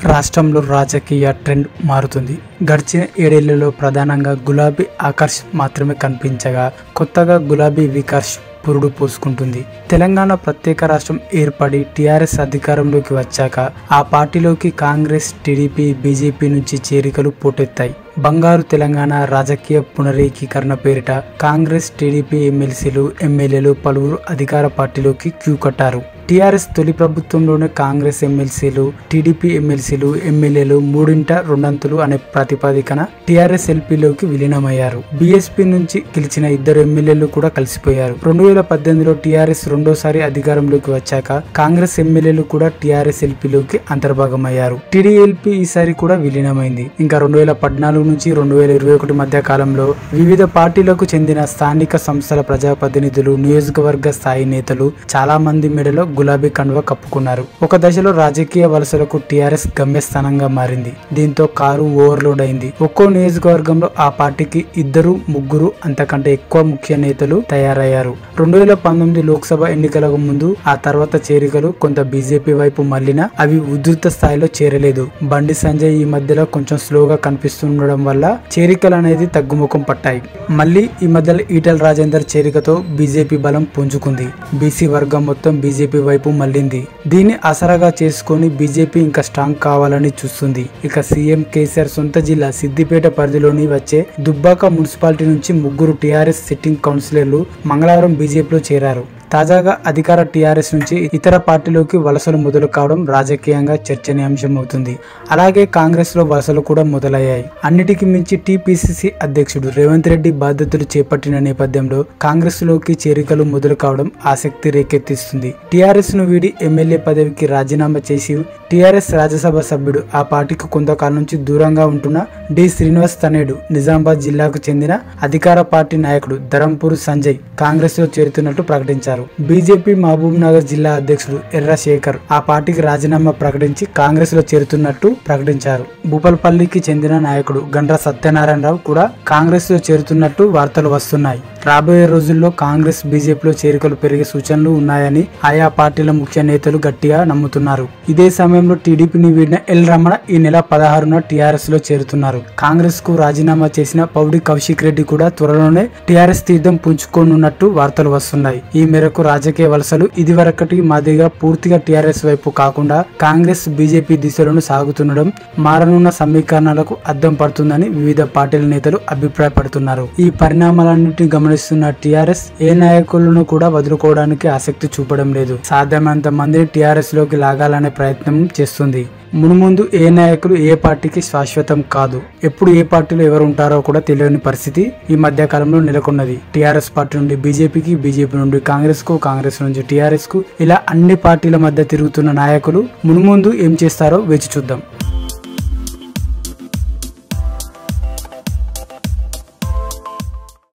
రాష్ట్రంలో రాజకీయ ట్రెండ్ మారుతుంది గడిచిన ఏడేళ్లలో ప్రధానంగా గులాబీ ఆకర్ష్ మాత్రమే కనిపించగా కొత్తగా గులాబీ వికర్ష్ పురుడు పోసుకుంటుంది తెలంగాణ ప్రత్యేక రాష్ట్రం ఏర్పడి టీఆర్ఎస్ అధికారంలోకి వచ్చాక ఆ పార్టీలోకి కాంగ్రెస్ టీడీపీ బీజేపీ నుంచి చేరికలు పోటెత్తాయి బంగారు తెలంగాణ రాజకీయ పునరేకీకరణ పేరిట కాంగ్రెస్ టీడీపీ ఎమ్మెల్సీలు ఎమ్మెల్యేలు పలువురు అధికార పార్టీలోకి క్యూ కట్టారు టీఆర్ఎస్ తొలి ప్రభుత్వంలోనే కాంగ్రెస్ ఎమ్మెల్సీలు టీడీపీ ఎమ్మెల్సీలు ఎమ్మెల్యేలు మూడింట రెండంతులు అనే ప్రాతిపదికన టీఆర్ఎస్ ఎల్పీలోకి విలీనమయ్యారు బీఎస్పీ నుంచి గెలిచిన ఇద్దరు ఎమ్మెల్యేలు కూడా కలిసిపోయారు రెండు వేల పద్దెనిమిదిలో టీఆర్ఎస్ రెండోసారి అధికారంలోకి వచ్చాక కాంగ్రెస్ ఎమ్మెల్యేలు కూడా టీఆర్ఎస్ ఎల్పీలోకి అంతర్భాగమయ్యారు టీడీఎల్పీ ఈసారి కూడా విలీనమైంది ఇంకా రెండు వేల పద్నాలుగు నుంచి రెండు వేల ఇరవై ఒకటి మధ్య కాలంలో వివిధ పార్టీలకు చెందిన స్థానిక సంస్థల ప్రజాప్రతినిధులు నియోజకవర్గ స్థాయి నేతలు చాలా మంది మెడలో గులాబీ కండువ కప్పుకున్నారు ఒక దశలో రాజకీయ వలసలకు టీఆర్ఎస్ గమ్యస్థానంగా మారింది దీంతో కారు ఓవర్లోడ్ అయింది ఒక్కో నియోజకవర్గంలో ఆ పార్టీకి ఇద్దరు ముగ్గురు అంతకంటే ఎక్కువ ముఖ్య నేతలు తయారయ్యారు రెండు వేల పంతొమ్మిది లోక్సభ ఎన్నికలకు ముందు ఆ తర్వాత చేరికలు కొంత బీజేపీ వైపు మళ్లిన అవి ఉధృత స్థాయిలో చేరలేదు బండి సంజయ్ ఈ మధ్యలో కొంచెం స్లోగా కనిపిస్తుండడం వల్ల చేరికలు అనేది తగ్గుముఖం పట్టాయి మళ్ళీ ఈ మధ్యలో ఈటల రాజేందర్ చేరికతో బీజేపీ బలం పుంజుకుంది బీసీ వర్గం మొత్తం బీజేపీ వైపు మళ్ళింది దీన్ని అసరగా చేసుకొని బీజేపీ ఇంకా స్ట్రాంగ్ కావాలని చూస్తుంది ఇక సీఎం కేసీఆర్ సొంత జిల్లా సిద్దిపేట పరిధిలోని వచ్చే దుబ్బాక మున్సిపాలిటీ నుంచి ముగ్గురు టీఆర్ఎస్ సిట్టింగ్ కౌన్సిలర్లు మంగళవారం బీజేపీలో చేరారు తాజాగా అధికార టీఆర్ఎస్ నుంచి ఇతర పార్టీలోకి వలసలు మొదలు కావడం రాజకీయంగా చర్చనీయాంశం అవుతుంది అలాగే కాంగ్రెస్ లో వలసలు కూడా మొదలయ్యాయి అన్నిటికీ మించి టీపీసీసీ అధ్యక్షుడు రేవంత్ రెడ్డి బాధ్యతలు చేపట్టిన నేపథ్యంలో కాంగ్రెస్ లోకి చేరికలు మొదలు కావడం ఆసక్తి రేకెత్తిస్తుంది టీఆర్ఎస్ ను వీడి ఎమ్మెల్యే పదవికి రాజీనామా చేసి టీఆర్ఎస్ రాజ్యసభ సభ్యుడు ఆ పార్టీకి కొంతకాలం నుంచి దూరంగా ఉంటున్న డి శ్రీనివాస్ తనేడు నిజామాబాద్ జిల్లాకు చెందిన అధికార పార్టీ నాయకుడు ధరంపూర్ సంజయ్ కాంగ్రెస్ లో చేరుతున్నట్టు ప్రకటించారు బీజేపీ మహబూబ్ నగర్ జిల్లా అధ్యక్షుడు ఎర్ర శేఖర్ ఆ పార్టీకి రాజీనామా ప్రకటించి కాంగ్రెస్ లో చేరుతున్నట్టు ప్రకటించారు భూపాల్పల్లికి చెందిన నాయకుడు గండ్ర సత్యనారాయణరావు కూడా కాంగ్రెస్ లో చేరుతున్నట్టు వార్తలు వస్తున్నాయి రాబోయే రోజుల్లో కాంగ్రెస్ బీజేపీలో చేరికలు పెరిగే సూచనలు ఉన్నాయని ఆయా పార్టీల ముఖ్య నేతలు గట్టిగా నమ్ముతున్నారు ఇదే సమయంలో టీడీపీని వీడిన ఎల్ రమణ ఈ నెల పదహారున టీఆర్ఎస్ లో చేరుతున్నారు కాంగ్రెస్ కు రాజీనామా చేసిన పౌడి కౌశిక్ రెడ్డి కూడా త్వరలోనే టీఆర్ఎస్ తీర్థం పుంజుకోనున్నట్టు వార్తలు వస్తున్నాయి ఈ మేరకు రాజకీయ వలసలు ఇదివరకటి మాదిరిగా పూర్తిగా టీఆర్ఎస్ వైపు కాకుండా కాంగ్రెస్ బీజేపీ దిశలను సాగుతుండడం మారనున్న సమీకరణాలకు అద్దం పడుతుందని వివిధ పార్టీల నేతలు అభిప్రాయపడుతున్నారు ఈ పరిణామాలన్నింటినీ గమనిస్తున్న టీఆర్ఎస్ ఏ నాయకులను కూడా వదులుకోవడానికి ఆసక్తి చూపడం లేదు సాధ్యమైనంత మందిని టీఆర్ఎస్ లోకి లాగాలనే ప్రయత్నం చేస్తుంది మునుముందు ఏ నాయకులు ఏ పార్టీకి శాశ్వతం కాదు ఎప్పుడు ఏ పార్టీలో ఎవరు ఉంటారో కూడా తెలియని పరిస్థితి ఈ మధ్య కాలంలో నెలకొన్నది టీఆర్ఎస్ పార్టీ నుండి బీజేపీకి బీజేపీ నుండి కాంగ్రెస్ కు కాంగ్రెస్ నుంచి టీఆర్ఎస్ కు ఇలా అన్ని పార్టీల మధ్య తిరుగుతున్న నాయకులు మునుముందు ఏం చేస్తారో వేచి చూద్దాం